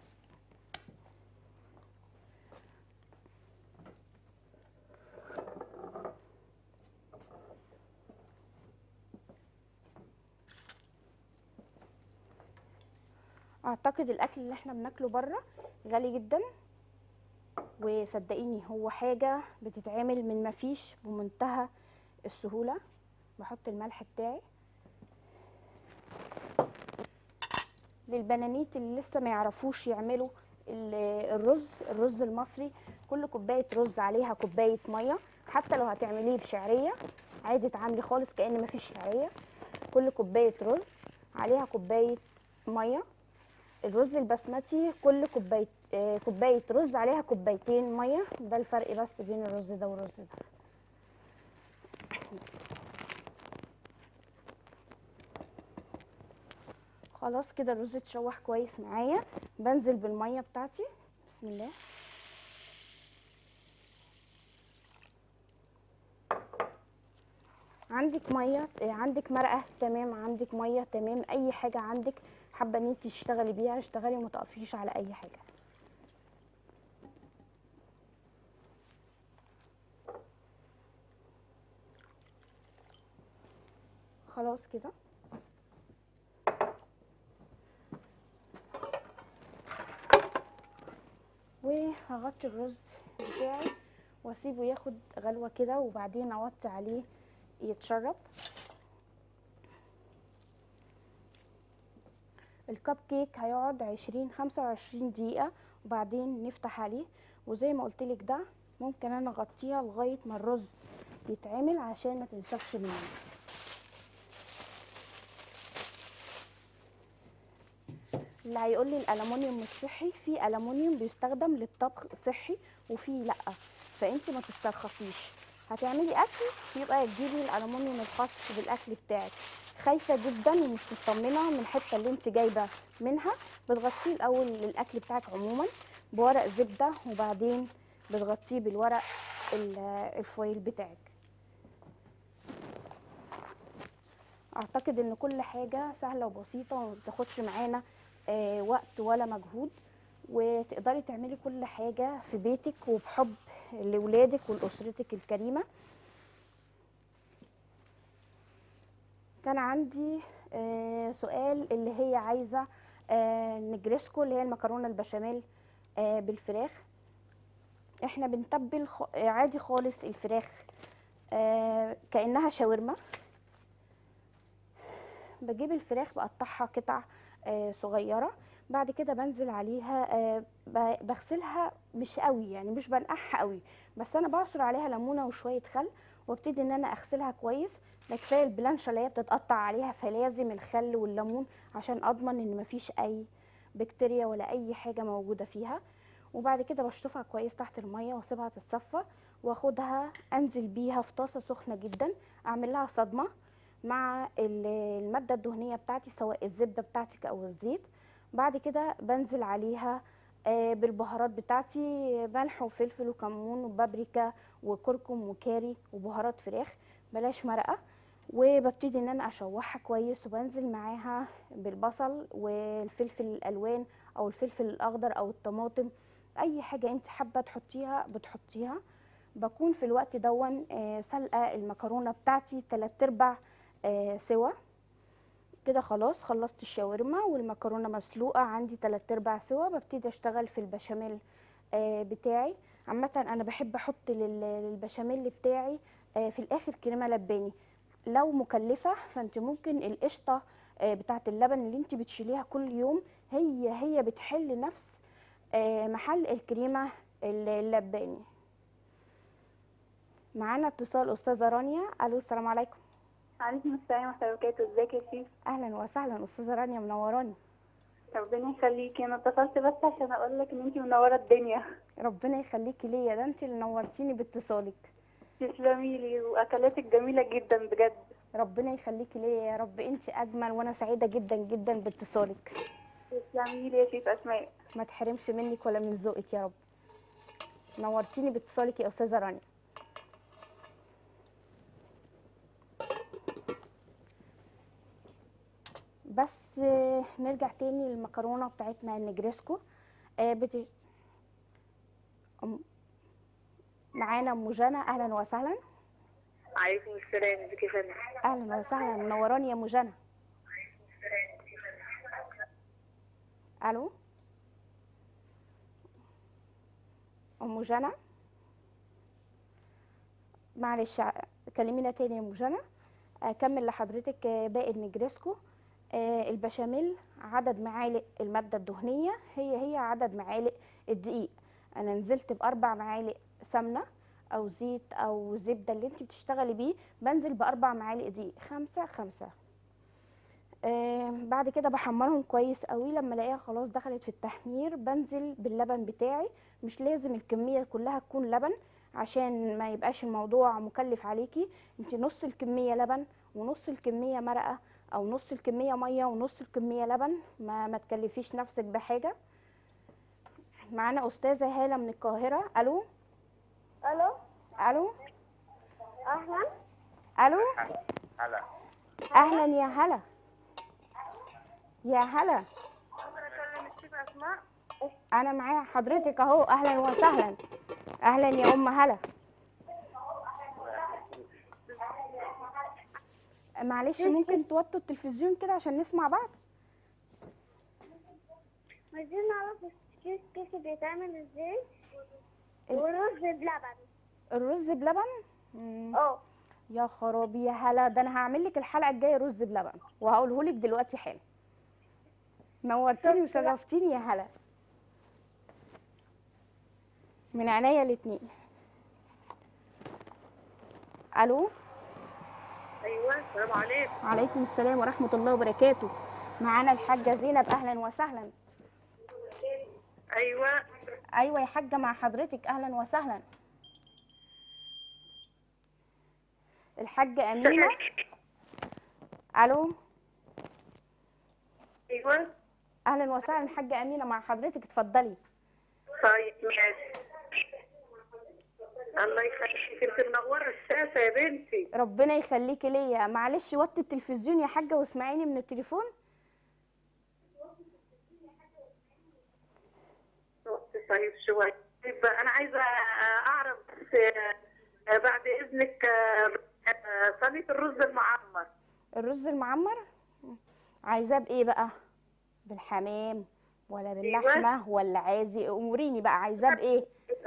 اعتقد الاكل اللي احنا بناكله بره غالي جدا وصدقيني هو حاجة بتتعمل من مفيش بمنتهى السهولة بحط الملح بتاعي للبنانيت اللي لسه ما يعرفوش يعملوا ال- الرز الرز المصري كل كوباية رز عليها كوباية مية حتى لو هتعمليه بشعرية عادي تعاملي خالص كأن مفيش شعرية كل كوباية رز عليها كوباية مية الرز البسمتي كل كوبايه آه، كوبايه رز عليها كوبايتين ميه ده الفرق بس بين الرز ده والرز ده خلاص كده الرز اتشوح كويس معايا بنزل بالميه بتاعتي بسم الله عندك ميه آه، عندك مرقه تمام عندك ميه تمام اي حاجه عندك حابه ان انت تشتغلي بيها اشتغلي وما تقفيش على اي حاجه خلاص كده وهغطي الرز بتاعي واسيبه ياخد غلوه كده وبعدين اوطي عليه يتشرب الكب كيك هيقعد عشرين خمسة وعشرين دقيقة وبعدين نفتح عليه وزي ما قلتلك ده ممكن انا اغطيها لغاية ما الرز يتعمل عشان ما تنشفش مني اللي هيقول لي الالومنيوم مش صحي في الومنيوم بيستخدم للطبخ صحي وفي لا فانت ما تسترخصيش هتعملي اكل يبقى تجيبي الالومنيوم الخاص بالاكل بتاعك خايفه جدا ومش مطمنه من الحته اللي انت جايبه منها بتغطيه الاول للاكل بتاعك عموما بورق زبده وبعدين بتغطيه بالورق ال- الفويل بتاعك اعتقد ان كل حاجه سهله وبسيطه وما بتاخدش معانا آه، وقت ولا مجهود وتقدري تعملي كل حاجه في بيتك وبحب لاولادك ولاسرتك الكريمه كان عندي آه، سؤال اللي هي عايزه آه، نجرسكو اللي هي المكرونه البشاميل آه، بالفراخ احنا بنتبل خ- آه، عادي خالص الفراخ آه، كانها شاورما بجيب الفراخ بقطعها قطع آه، صغيره بعد كده بنزل عليها آه، ب- بغسلها مش قوي يعني مش بنقعها قوي بس انا بعصر عليها ليمونه وشويه خل وابتدي ان انا اغسلها كويس ده كفايه البلانشه اللي هي بتتقطع عليها فلازم الخل والليمون عشان اضمن ان مفيش اي بكتيريا ولا اي حاجه موجوده فيها وبعد كده بشطفها كويس تحت الميه واسيبها تتصفى واخدها انزل بيها في طاسه سخنه جدا اعمل لها صدمه مع ال- الماده الدهنيه بتاعتي سواء الزبده بتاعتك او الزيت بعد كده بنزل عليها آه، بالبهارات بتاعتي ملح وفلفل وكمون وبابريكا وكركم وكاري وبهارات فراخ بلاش مرقه وببتدي ان انا اشوحها كويس وبنزل معاها بالبصل والفلفل الالوان او الفلفل الاخضر او الطماطم اي حاجه انت حابه تحطيها بتحطيها بكون في الوقت دون آه، سلقه المكرونه بتاعتي تلات ارباع آه، سوا كده خلاص خلصت الشاورما والمكرونه مسلوقه عندي تلات ارباع سوا ببتدي اشتغل في البشاميل آه، بتاعي عامه انا بحب احط لل- للبشاميل بتاعي آه، في الاخر كريمه لباني لو مكلفه فانت ممكن القشطه آه، بتاعه اللبن اللي انت بتشيليها كل يوم هي هي بتحل نفس آه، محل الكريمه اللباني معانا اتصال استاذه رانيا الو السلام عليكم عليكم السلام ورحمة الله وبركاته ازيك يا شيف اهلا وسهلا استاذه رانيا منوراني ربنا يخليكي انا اتصلت بس عشان اقول لك ان انتي منورة الدنيا ربنا يخليكي ليا ده انت اللي نورتيني باتصالك تسلمي لي واكلاتك جميلة جدا بجد ربنا يخليكي ليا يا رب انت اجمل وانا سعيده جدا جدا باتصالك تسلمي لي يا شيف اسماء ما تحرمش منك ولا من ذوقك يا رب نورتيني باتصالك يا استاذه رانيا بس آه، نرجع تاني للمكرونه بتاعتنا النجريسكو آه، بت... أم- معانا ام جنى اهلا وسهلا عليكم السلام ازيك يا فندم اهلا وسهلا منوراني يا ام جنى الو ام جنى معلش ع- كلمينا تاني يا ام جنى اكمل لحضرتك آه، باقي النجريسكو آه، البشاميل عدد معالق الماده الدهنيه هي هي عدد معالق الدقيق انا نزلت باربع معالق سمنه او زيت او زبده اللي انت بتشتغلي بيه بنزل باربع معالق دقيق خمسة خمسة آه بعد كده بحمرهم كويس قوي لما الاقيها خلاص دخلت في التحمير بنزل باللبن بتاعي مش لازم الكميه كلها تكون لبن عشان ما يبقاش الموضوع مكلف عليكي انت نص الكميه لبن ونص الكميه مرقه او نص الكميه ميه ونص الكميه لبن ما ما تكلفيش نفسك بحاجه معانا استاذه هاله من القاهره الو الو الو اهلا الو هلا اهلا يا هلا يا هلا ممكن اكلم الشيف اسماء انا معايا حضرتك اهو اهلا وسهلا اهلا يا ام هلا معلش ممكن توطوا التلفزيون كده عشان نسمع بعض عايزين نعرف الشيف كيك بيتعمل ازاي ال- ورز بلبن الرز بلبن مم. اه يا خرابي يا هلا ده انا هعمل لك الحلقه الجايه رز بلبن وهقوله لك دلوقتي حالا نورتيني وشرفتيني يا هلا من عينيا الاتنين الو ايوه السلام عليكم عليكم السلام ورحمه الله وبركاته معانا الحاجه زينب اهلا وسهلا ايوه ايوه يا حاجه مع حضرتك اهلا وسهلا الحاجه امينه الو ايوه اهلا وسهلا الحاجه امينه مع حضرتك اتفضلي طيب ماشي الله يخليك انت منوره الشاشه يا بنتي ربنا يخليكي ليا معلش وطي التلفزيون يا حاجه واسمعيني من التليفون طيب شويه طيب انا عايزه اعرف بس آه، بعد اذنك آه، آه، صينيه الرز المعمر الرز المعمر عايزاه بايه بقى بالحمام ولا باللحمه ولا عادي اموريني بقى عايزاه بايه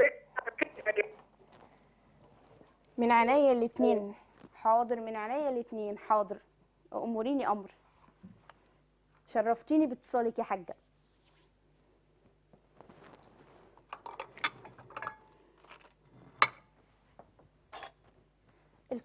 من عينيا الاتنين حاضر من عينيا الاتنين حاضر اموريني امر شرفتيني باتصالك يا حاجه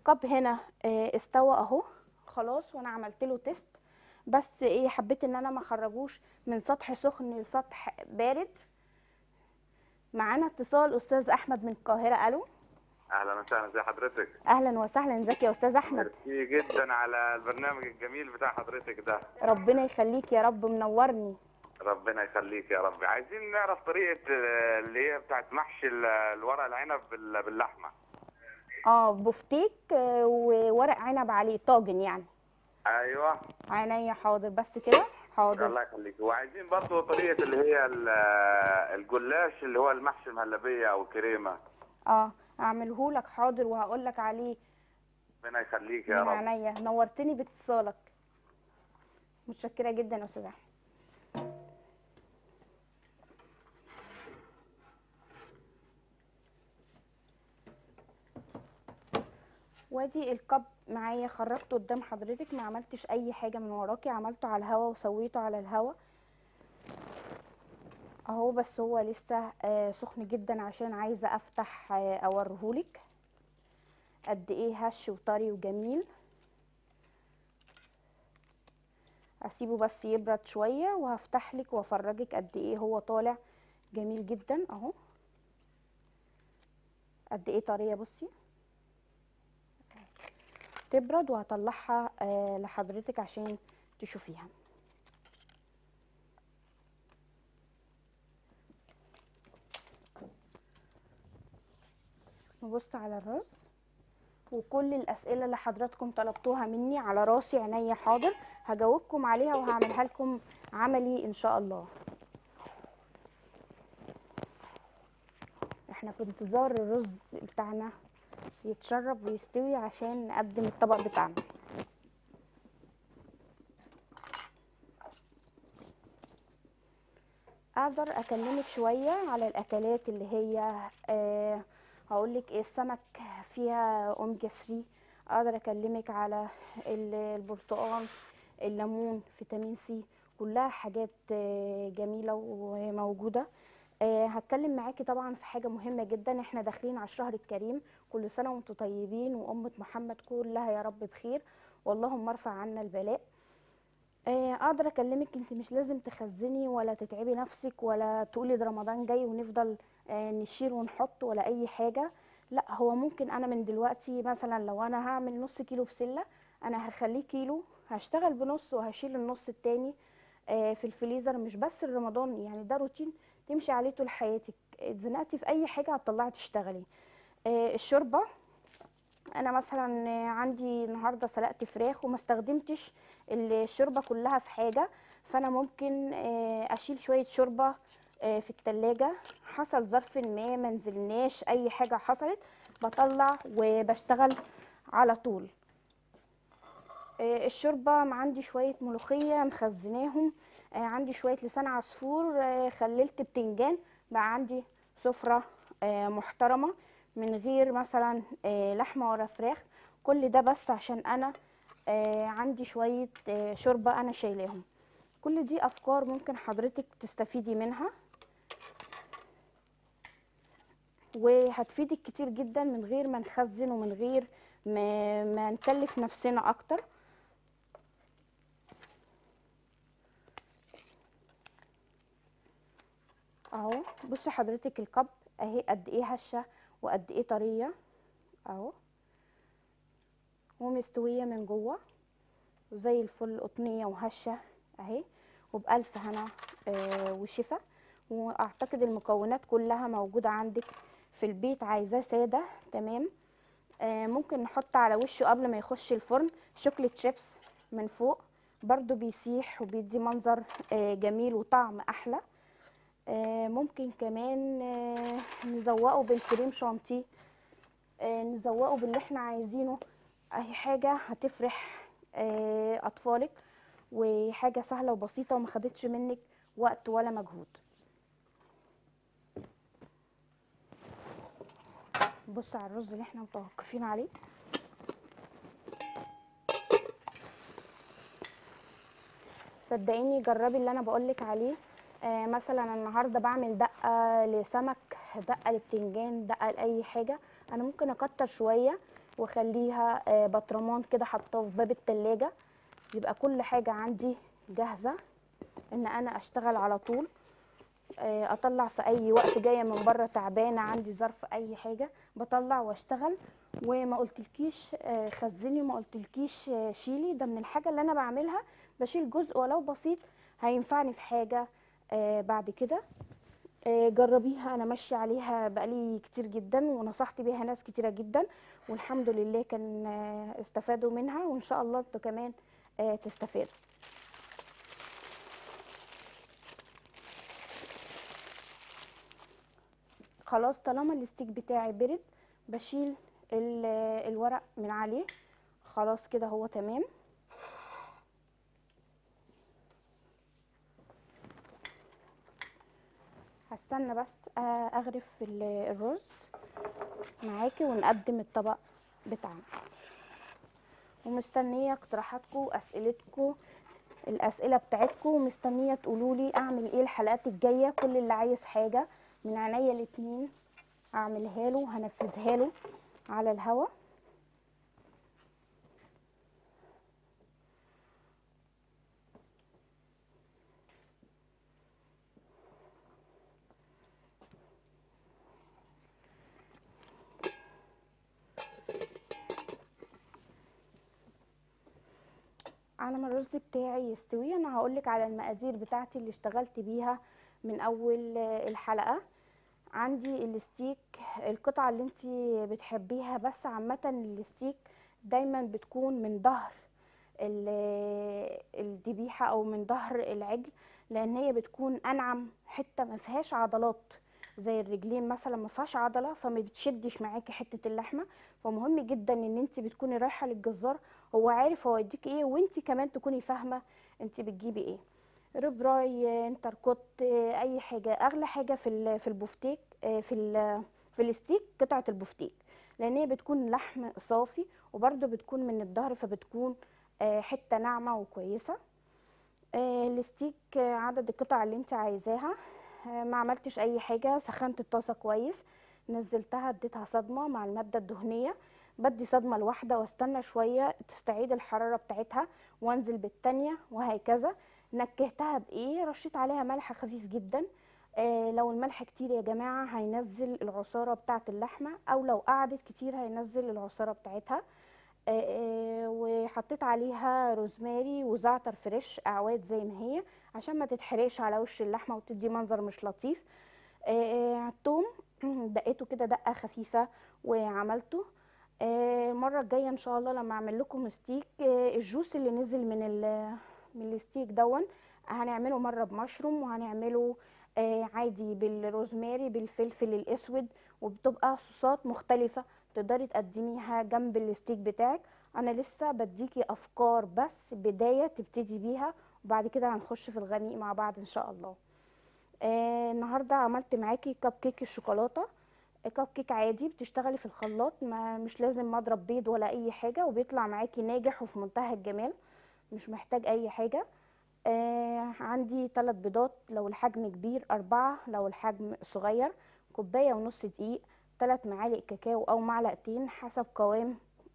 الكب هنا آه، استوى اهو خلاص وانا عملت له تيست بس ايه حبيت ان انا ما اخرجوش من سطح سخن لسطح بارد معانا اتصال استاذ احمد من القاهره الو اهلا وسهلا ازي حضرتك اهلا وسهلا ازيك يا استاذ احمد ميرسي جدا على البرنامج الجميل بتاع حضرتك ده ربنا يخليك يا رب منورني ربنا يخليك يا رب عايزين نعرف طريقه آه، اللي هي بتاعت محشي ال- الورق العنب بال- باللحمه اه بفتيك آه، وورق عنب عليه طاجن يعني ايوه عينيا حاضر بس كده حاضر الله يخليك وعايزين برضه طريقه اللي هي ال- الجلاش اللي هو المحشي المهلبيه او الكريمه اه اعمله لك حاضر وهقول لك عليه ربنا يخليك يا من رب عينيا نورتني باتصالك متشكره جدا يا استاذ احمد وادي الكب معايا خرجته قدام حضرتك ما عملتش اي حاجه من وراكي عملته على الهوا وسويته على الهوا اهو بس هو لسه آه سخن جدا عشان عايزه افتح آه اوريهولك قد ايه هش وطري وجميل اسيبه بس يبرد شويه وهفتح لك وافرجك قد ايه هو طالع جميل جدا اهو قد ايه طريه بصي تبرد وهطلعها آه لحضرتك عشان تشوفيها نبص على الرز وكل الاسئله اللي حضراتكم طلبتوها مني على راسي عينيا حاضر هجاوبكم عليها وهعملها لكم عملي ان شاء الله احنا في انتظار الرز بتاعنا يتشرب ويستوي عشان نقدم الطبق بتاعنا اقدر اكلمك شويه على الاكلات اللي هي آه هقولك ايه السمك فيها اوميجا 3 اقدر اكلمك على ال- البرتقال الليمون فيتامين سي كلها حاجات آه، جميله وموجوده آه، هتكلم معاكي طبعا في حاجه مهمه جدا احنا داخلين على الشهر الكريم كل سنه وانتم طيبين وامه محمد كلها يا رب بخير واللهم ارفع عنا البلاء آه، اقدر اكلمك انت مش لازم تخزني ولا تتعبي نفسك ولا تقولي ده رمضان جاي ونفضل آه، نشيل ونحط ولا اي حاجه لا هو ممكن انا من دلوقتي مثلا لو انا هعمل نص كيلو بسله انا هخليه كيلو هشتغل بنص وهشيل النص التاني آه، في الفريزر مش بس رمضان يعني ده روتين تمشي عليه طول حياتك اتزنقتي في اي حاجه هتطلعي تشتغلي آه، الشوربه انا مثلا آه، عندي النهارده سلقت فراخ وما استخدمتش الشوربه كلها في حاجه فانا ممكن آه، اشيل شويه شوربه آه، في التلاجة حصل ظرف ما منزلناش اي حاجه حصلت بطلع وبشتغل على طول آه، الشوربه عندي شويه ملوخيه مخزناهم آه، عندي شويه لسان عصفور آه، خللت بتنجان بقى عندي سفره آه، محترمه من غير مثلا آه، لحمه ولا فراخ كل ده بس عشان انا آه، عندي شويه آه، شوربه انا شايلاهم كل دي افكار ممكن حضرتك تستفيدي منها وهتفيدك كتير جدا من غير ما نخزن ومن غير ما, ما نكلف نفسنا اكتر اهو بصي حضرتك الكب اهي قد ايه هشه وقد ايه طريه اهو ومستويه من جوه زي الفل قطنيه وهشه اهي وبألف هنا آه وشفا واعتقد المكونات كلها موجوده عندك في البيت عايزاه ساده تمام آه ممكن نحط على وشه قبل ما يخش الفرن شوكليت شيبس من فوق برضو بيسيح وبيدي منظر آه جميل وطعم احلى آه ممكن كمان آه نزوقه بالكريم شانتيه آه نزوقه باللي احنا عايزينه اي حاجه هتفرح آه اطفالك وحاجه سهله وبسيطه وما خدتش منك وقت ولا مجهود بص على الرز اللي احنا متوقفين عليه صدقيني جربي اللي انا بقولك عليه آه مثلا النهارده بعمل دقه لسمك دقه لبتنجان دقه لاي حاجه انا ممكن اكتر شويه واخليها آه، بطرمان كده حاطاه في باب التلاجة يبقى كل حاجة عندي جاهزة ان انا اشتغل على طول آه، اطلع في اي وقت جايه من بره تعبانه عندي ظرف اي حاجه بطلع واشتغل وما قلتلكيش آه، خزني وما قلتلكيش آه، شيلي ده من الحاجه اللي انا بعملها بشيل جزء ولو بسيط هينفعني في حاجه آه، بعد كده آه، جربيها انا ماشيه عليها بقالي كتير جدا ونصحت بيها ناس كتيره جدا والحمد لله كان آه، استفادوا منها وان شاء الله انتوا كمان آه، تستفادوا خلاص طالما الستيك بتاعي برد بشيل ال- الورق من عليه خلاص كده هو تمام هستنى بس آه، اغرف ال- الرز معاكي ونقدم الطبق بتاعنا ومستنيه اقتراحاتكم واسئلتكم الاسئله بتاعتكم ومستنيه تقولوا لي اعمل ايه الحلقات الجايه كل اللي عايز حاجه من عينيا الاتنين اعملها له هنفذها له على الهوا على ما الرز بتاعي يستوي انا هقولك على المقادير بتاعتي اللي اشتغلت بيها من اول آه، الحلقه عندي الستيك القطعه اللي انت بتحبيها بس عامه الستيك دايما بتكون من ظهر ال- الذبيحه او من ظهر العجل لان هي بتكون انعم حته ما فيهاش عضلات زي الرجلين مثلا ما فيهاش عضله فما بتشدش معاكي حته اللحمه فمهم جدا ان انت بتكوني رايحه للجزار هو عارف هو يديك ايه وانت كمان تكوني فاهمه انت بتجيبي ايه ربراي انتركوت آه، اي حاجه اغلى حاجه في ال- في البفتيك آه، في ال- في الستيك قطعه البفتيك لان هي بتكون لحم صافي وبرده بتكون من الظهر فبتكون آه، حته ناعمه وكويسه آه، الستيك آه، عدد القطع اللي انت عايزاها آه، ما عملتش اي حاجه سخنت الطاسه كويس نزلتها اديتها صدمه مع الماده الدهنيه بدي صدمه الواحده واستنى شويه تستعيد الحراره بتاعتها وانزل بالتانيه وهكذا نكهتها بايه رشيت عليها ملح خفيف جدا آه لو الملح كتير يا جماعه هينزل العصاره بتاعه اللحمه او لو قعدت كتير هينزل العصاره بتاعتها آه، آه، وحطيت عليها روزماري وزعتر فريش اعواد زي ما هي عشان ما تتحرقش على وش اللحمه وتدي منظر مش لطيف آه، آه، الثوم دقيته كده دقه خفيفه وعملته آه، المره الجايه ان شاء الله لما اعمل لكم ستيك آه، الجوس اللي نزل من ال من الستيك دون هنعمله مره بمشروم وهنعمله آه، عادي بالروزماري بالفلفل الاسود وبتبقى صوصات مختلفه تقدري تقدميها جنب الستيك بتاعك انا لسه بديكي افكار بس بدايه تبتدي بيها وبعد كده هنخش في الغميق مع بعض ان شاء الله آه النهارده عملت معاكي كب كيك الشوكولاته كب كيك عادي بتشتغلي في الخلاط ما مش لازم مضرب بيض ولا اي حاجه وبيطلع معاكي ناجح وفي منتهى الجمال مش محتاج اي حاجه آه عندي ثلاث بيضات لو الحجم كبير أربعة لو الحجم صغير كوباية ونص دقيق ثلاث معالق كاكاو أو معلقتين حسب قوام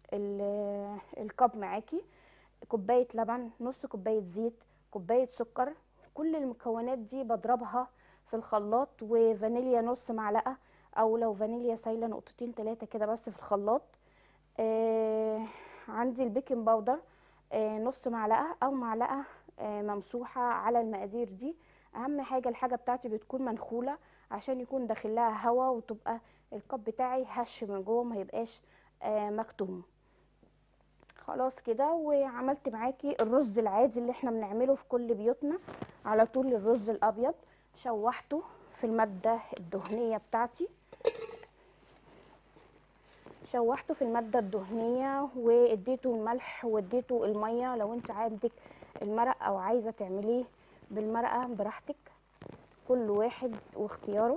ال- الكب معاكي كوباية لبن نص كوباية زيت كوباية سكر كل المكونات دي بضربها في الخلاط وفانيليا نص معلقة أو لو فانيليا سايلة نقطتين تلاتة كده بس في الخلاط آه عندي البيكنج باودر آه نص معلقة أو معلقة آه ممسوحة على المقادير دي أهم حاجة الحاجة بتاعتي بتكون منخولة عشان يكون داخلها هوا وتبقى الكب بتاعي هش من جوه ما يبقاش آه مكتوم خلاص كده وعملت معاكي الرز العادي اللي احنا بنعمله في كل بيوتنا على طول الرز الابيض شوحته في المادة الدهنية بتاعتي شوحته في المادة الدهنية واديته الملح واديته المية لو انت عندك المرق او عايزة تعمليه بالمرقة براحتك كل واحد واختياره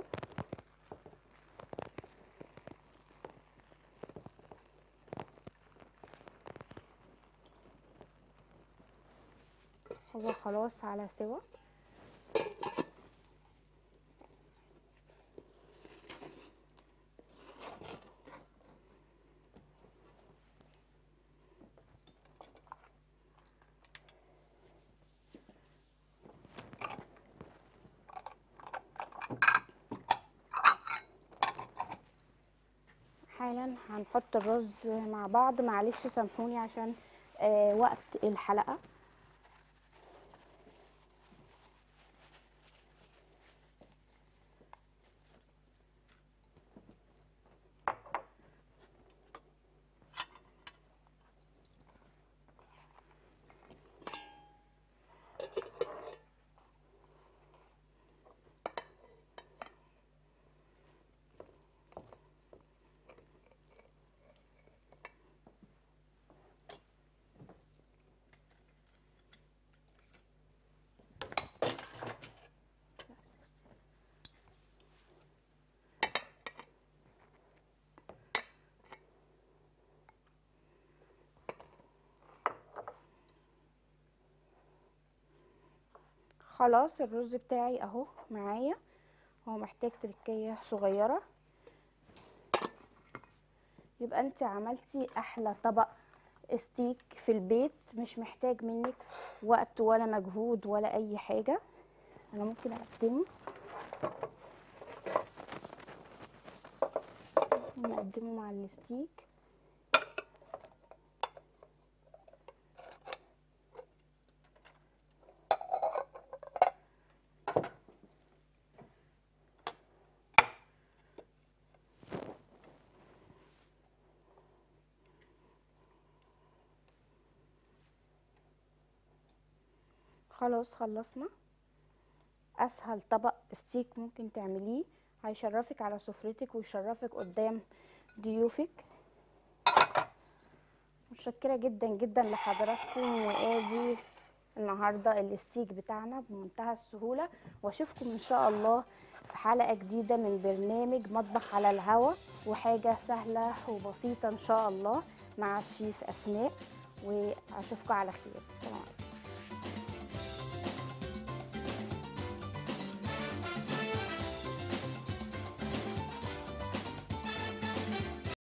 هو خلاص على سوا حالا هنحط الرز مع بعض معلش سامحوني عشان آه وقت الحلقة خلاص الرز بتاعي اهو معايا هو محتاج تركية صغيرة يبقى انت عملتي احلى طبق ستيك في البيت مش محتاج منك وقت ولا مجهود ولا اي حاجة انا ممكن اقدمه نقدمه مع الستيك خلاص خلصنا اسهل طبق ستيك ممكن تعمليه هيشرفك على سفرتك ويشرفك قدام ضيوفك متشكرة جدا جدا لحضراتكم وادي النهارده الستيك بتاعنا بمنتهى السهولة واشوفكم ان شاء الله في حلقة جديدة من برنامج مطبخ على الهوا وحاجة سهلة وبسيطة ان شاء الله مع الشيف اسماء واشوفكم على خير سلام عليكم